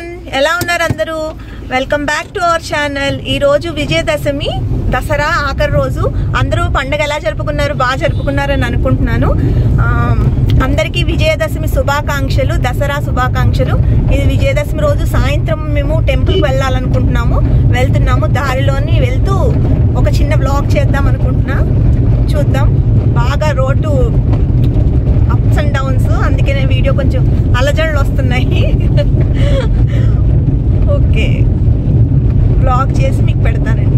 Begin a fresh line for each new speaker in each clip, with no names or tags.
everyone ఎలా ఉన్నారు అందరూ welcome back to our channel ఈ రోజు విజయదశమి దసరా ఆఖరి రోజు అందరూ పండగ ఎలా జరుపుకున్నారు బాగా జరుపుకున్నారని అనుకుంటున్నాను ఆమ్, అందరికీ విజయదశమి శుభాకాంక్షలు దసరా శుభాకాంక్షలు ఇది విజయదశమి రోజు సాయంత్రం మేము టెంపుల్కి వెళ్ళాలనుకుంటున్నాము వెళ్తున్నాము దారిలోని వెళ్తూ ఒక చిన్న బ్లాగ్ చేద్దాం అనుకుంటున్నా చూద్దాం బాగా రోడ్డు అప్స్ అండ్ డౌన్స్ అందుకే వీడియో కొంచెం అలజడులు వస్తున్నాయి ఓకే బ్లాగ్ చేసి మీకు పెడతానండి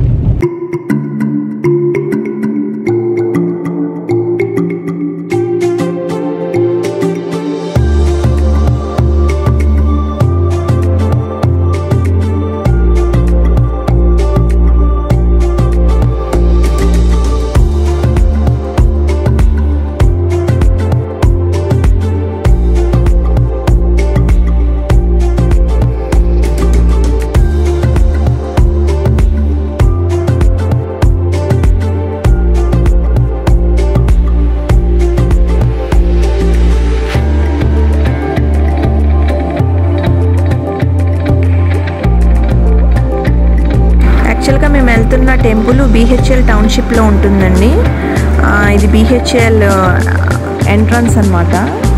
యాక్చువల్గా మేము వెళ్తున్న టెంపుల్ బీహెచ్ఎల్ టౌన్షిప్లో ఉంటుందండి ఆ, ఇది బీహెచ్ఎల్ ఎంట్రన్స్ అన్నమాట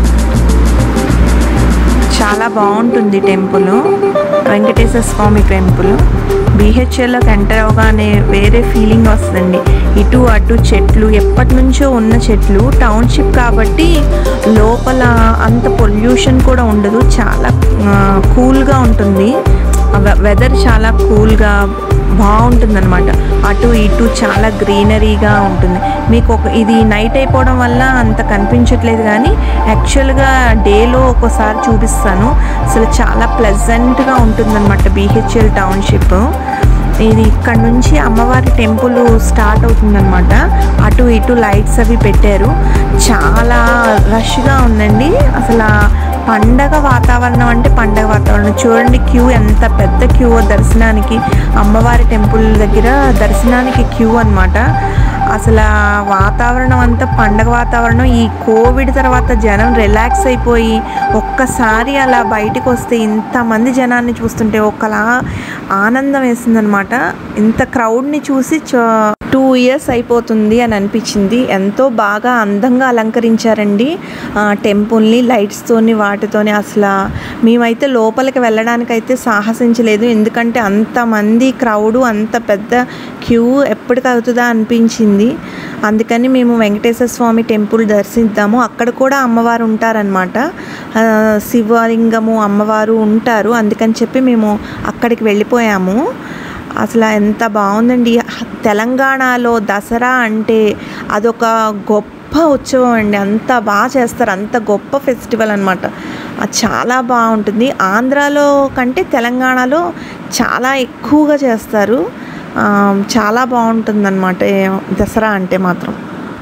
చాలా బాగుంటుంది టెంపుల్ వెంకటేశ్వర స్వామి టెంపుల్ బీహెచ్ఎల్లోకి ఎంటర్ అవగానే వేరే ఫీలింగ్ వస్తుందండి ఇటు అటు చెట్లు ఎప్పటి నుంచో ఉన్న చెట్లు టౌన్షిప్ కాబట్టి లోపల అంత పొల్యూషన్ కూడా ఉండదు చాలా కూల్గా ఉంటుంది వెదర్ చాలా కూల్గా బాగుంటుంది అనమాట అటు ఇటు చాలా గ్రీనరీగా ఉంటుంది మీకు ఒక ఇది నైట్ అయిపోవడం వల్ల అంత కనిపించట్లేదు కానీ యాక్చువల్గా డేలో ఒకసారి చూపిస్తాను అసలు చాలా ప్లెజెంట్గా ఉంటుందన్నమాట బీహెచ్ఎల్ టౌన్షిప్ ఇది ఇక్కడ నుంచి అమ్మవారి టెంపుల్ స్టార్ట్ అవుతుందన్నమాట అటు ఇటు లైట్స్ అవి పెట్టారు చాలా రష్గా ఉందండి అసలు ఆ పండగ వాతావరణం అంటే పండగ వాతావరణం చూడండి క్యూ ఎంత పెద్ద క్యూ దర్శనానికి అమ్మవారి టెంపుల్ దగ్గర దర్శనానికి క్యూ అన్నమాట అసలు ఆ వాతావరణం అంతా పండగ వాతావరణం ఈ కోవిడ్ తర్వాత జనం రిలాక్స్ అయిపోయి ఒక్కసారి అలా బయటకు వస్తే ఇంతమంది జనాన్ని చూస్తుంటే ఒకలా ఆనందం వేసిందనమాట ఇంత క్రౌడ్ని చూసి టూ ఇయర్స్ అయిపోతుంది అని అనిపించింది ఎంతో బాగా అందంగా అలంకరించారండి ఆ, టెంపుల్ని లైట్స్తోని వాటితోని అసలు మేమైతే లోపలికి వెళ్ళడానికైతే సాహసించలేదు ఎందుకంటే అంతమంది క్రౌడు అంత పెద్ద క్యూ ఎప్పటికి అవుతుందా అనిపించింది అందుకని మేము వెంకటేశ్వర స్వామి టెంపుల్ దర్శిద్దాము అక్కడ కూడా అమ్మవారు ఉంటారనమాట ఆ, శివలింగము అమ్మవారు ఉంటారు అందుకని చెప్పి మేము అక్కడికి వెళ్ళిపోయాము అసలు ఎంత బాగుందండి తెలంగాణలో దసరా అంటే అదొక గొప్ప ఉత్సవం అండి అంత బాగా చేస్తారు అంత గొప్ప ఫెస్టివల్ అనమాట చాలా బాగుంటుంది ఆంధ్రాలో కంటే తెలంగాణలో చాలా ఎక్కువగా చేస్తారు ఆ, చాలా బాగుంటుంది అనమాట దసరా అంటే మాత్రం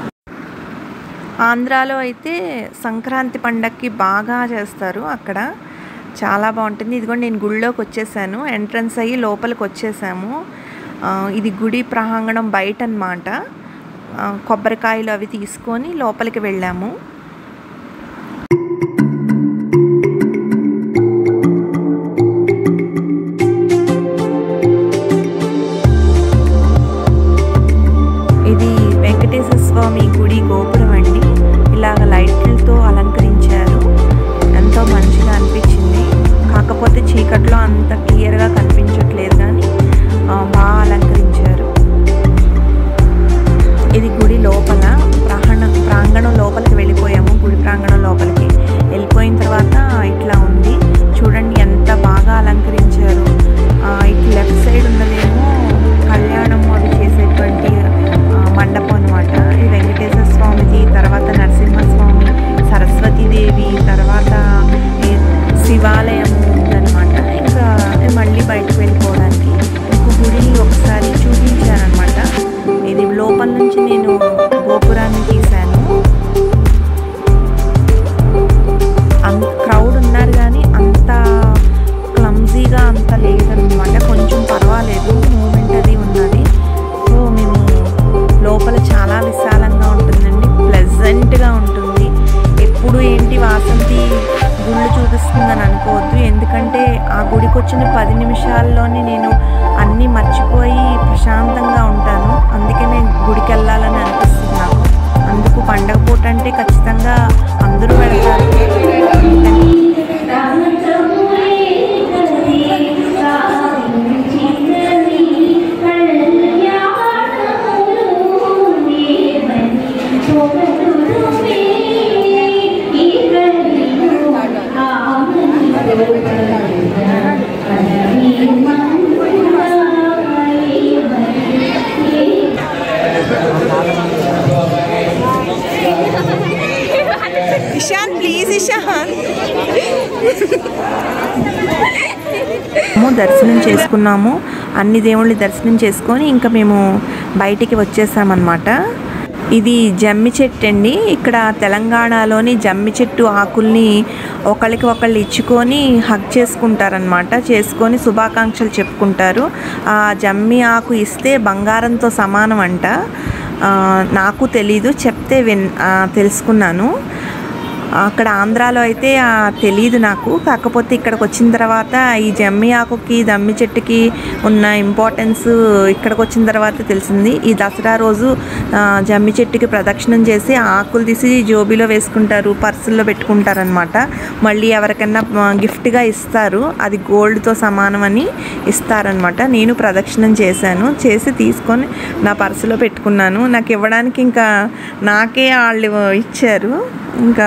ఆంధ్రాలో అయితే సంక్రాంతి పండక్కి బాగా చేస్తారు అక్కడ చాలా బాగుంటుంది ఇదిగోండి నేను గుడిలోకి వచ్చేసాను ఎంట్రన్స్ అయ్యి లోపలికి వచ్చేసాము ఆ, ఇది గుడి ప్రాంగణం బయట అనమాట కొబ్బరికాయలు అవి తీసుకొని లోపలికి వెళ్ళాము ఇది వెంకటేశ్వర స్వామి గుడి గోపురం అండి ఇలాగ లైట్లతో అలంకరించారు ఎంతో మంచిగా అనిపించింది కాకపోతే చీకట్లో అంత క్లియర్గా కనిపించట్లేదు కానీ ఆ, బాగా అలంకరించారు ఇది గుడి లోపల ప్రాంగణ ప్రాంగణం లోపలికి వెళ్ళిపోయాము గుడి ప్రాంగణం లోపలికి వెళ్ళిపోయిన తర్వాత ఇట్లా ఉంది చూడండి ఎంత బాగా అలంకరించారు ఆ, ఇటు లెఫ్ట్ సైడ్ ఉన్నదేమో కళ్యాణం అవి చేసేటువంటి ఆ, మండపం అనమాట ఈ వెంకటేశ్వర స్వామిది తర్వాత నరసింహస్వామి సరస్వతీదేవి తర్వాత ఈ శివాలయం ఉందన్నమాట ఇంకా మళ్ళీ బయటకు వెళ్ళిపోవడానికి ఒక గుడి ఒకసారి చూపించానమాట ఇది లోపల నుంచి నేను గోపురాన్ని తీశాను అంత క్రౌడ్ ఉన్నారు కానీ అంత క్లమ్జీగా అంత లేదనమాట కొంచెం పర్వాలేదు మూమెంట్ అది ఉన్నది సో మేము లోపల చాలా విశాలంగా ఉంటుందండి ప్లెజెంట్గా ఉంటుంది ఎప్పుడు ఏంటి వాసంతి గుళ్ళు చూపిస్తుందని అనుకోవద్దు ఎందుకంటే ఆ గుడికి వచ్చిన పది నిమిషాల్లోనే నేను అన్నీ మర్చిపోయి ప్రశాంతంగా ఉంటాను అందుకే నేను గుడికి వెళ్ళాలని అనిపిస్తుంది నాకు అందుకు పండగ పూట అంటే ఖచ్చితంగా అందరూ వెళ్తారు ఇషాన్ ప్లీజ్ ఇషాన్ దర్శనం చేసుకున్నాము అన్ని దేవుళ్ళని దర్శనం చేసుకొని ఇంకా మేము బయటికి వచ్చేసామన్నమాట ఇది జమ్మి చెట్టు అండి ఇక్కడ తెలంగాణలోని జమ్మి చెట్టు ఆకుల్ని ఒకళ్ళకి ఒకళ్ళు ఇచ్చుకొని హగ్ చేసుకుంటారనమాట చేసుకొని శుభాకాంక్షలు చెప్పుకుంటారు ఆ జమ్మి ఆకు ఇస్తే బంగారంతో సమానం అంట ఆ, నాకు తెలీదు చెప్తే విన్ ఆ, తెలుసుకున్నాను అక్కడ ఆంధ్రాలో అయితే ఆ, తెలీదు నాకు కాకపోతే ఇక్కడికి వచ్చిన తర్వాత ఈ జమ్మి ఆకుకి దమ్మి చెట్టుకి ఉన్న ఇంపార్టెన్స్ ఇక్కడికి వచ్చిన తర్వాత తెలిసింది ఈ దసరా రోజు ఆ, జమ్మి చెట్టుకి ప్రదక్షిణం చేసి ఆ ఆకులు తీసి జోబీలో వేసుకుంటారు పర్సుల్లో పెట్టుకుంటారనమాట మళ్ళీ ఎవరికైనా ఆ, గిఫ్ట్గా ఇస్తారు అది గోల్డ్తో సమానం అని ఇస్తారనమాట నేను ప్రదక్షిణం చేశాను చేసి తీసుకొని నా పర్సులో పెట్టుకున్నాను నాకు ఇవ్వడానికి ఇంకా నాకే వాళ్ళు ఇచ్చారు ఇంకా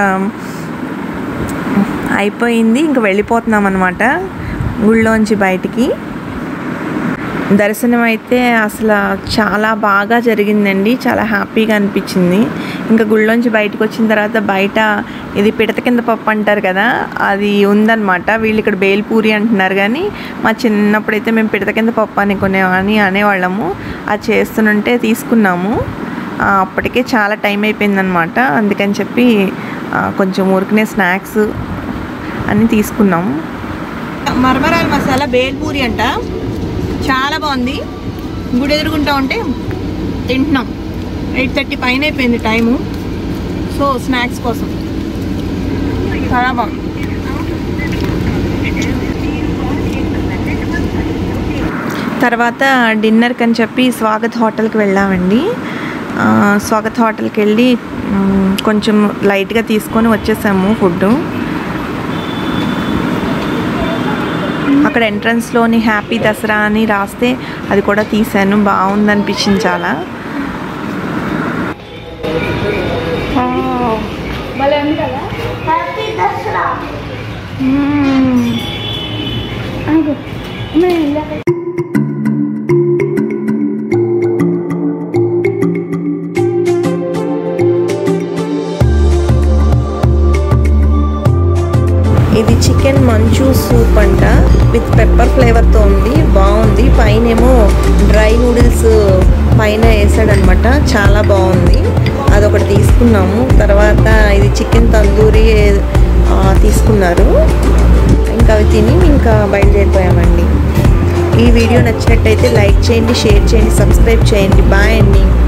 అయిపోయింది ఇంకా వెళ్ళిపోతున్నాం అనమాట గుళ్ళోంచి బయటికి దర్శనం అయితే అసలు చాలా బాగా జరిగిందండి చాలా హ్యాపీగా అనిపించింది ఇంకా గుళ్ళోంచి బయటకు వచ్చిన తర్వాత బయట ఇది పిడత కింద పప్పు అంటారు కదా అది ఉందన్నమాట వీళ్ళు ఇక్కడ బేల్పూరి అంటున్నారు కానీ మా చిన్నప్పుడైతే మేము పిడత కింద పప్పు అని కొనే అని అనేవాళ్ళము అది చేస్తుంటే తీసుకున్నాము ఆ, అప్పటికే చాలా టైం అయిపోయిందనమాట అందుకని చెప్పి ఆ, కొంచెం ఊరికనే స్నాక్స్ అన్నీ తీసుకున్నాము మరమరాల మసాలా బేల్పూరి అంట చాలా బాగుంది గుడి ఎదురుకుంటా ఉంటే తింటున్నాం ఎయిట్ థర్టీ పైన అయిపోయింది టైము సో స్నాక్స్ కోసం చాలా బాగుంది తర్వాత డిన్నర్కి అని చెప్పి స్వాగత్ హోటల్కి వెళ్ళామండి ఆ, స్వాగత్ హోటల్కి వెళ్ళి మ్, కొంచెం లైట్గా తీసుకొని వచ్చేసాము ఫుడ్ అక్కడ ఎంట్రన్స్లోని హ్యాపీ దసరా అని రాస్తే అది కూడా తీసాను బాగుంది అనిపించింది చాలా
భలే ఉంది కదా హ్యాపీ దసరా ఆగు నేను ఇందాక
ఇది చికెన్ మంచూ సూప్ అంట విత్ పెప్పర్ ఫ్లేవర్తో ఉంది బాగుంది పైన ఏమో డ్రై నూడిల్స్ పైన వేసాడనమాట చాలా బాగుంది అదొకటి తీసుకున్నాము తర్వాత ఇది చికెన్ తందూరి ఆ, తీసుకున్నారు ఇంకా అవి తిని ఇంకా బయలుదేరిపోయామండి ఈ వీడియో నచ్చినట్టయితే లైక్ చేయండి షేర్ చేయండి సబ్స్క్రైబ్ చేయండి బాయ్ అండి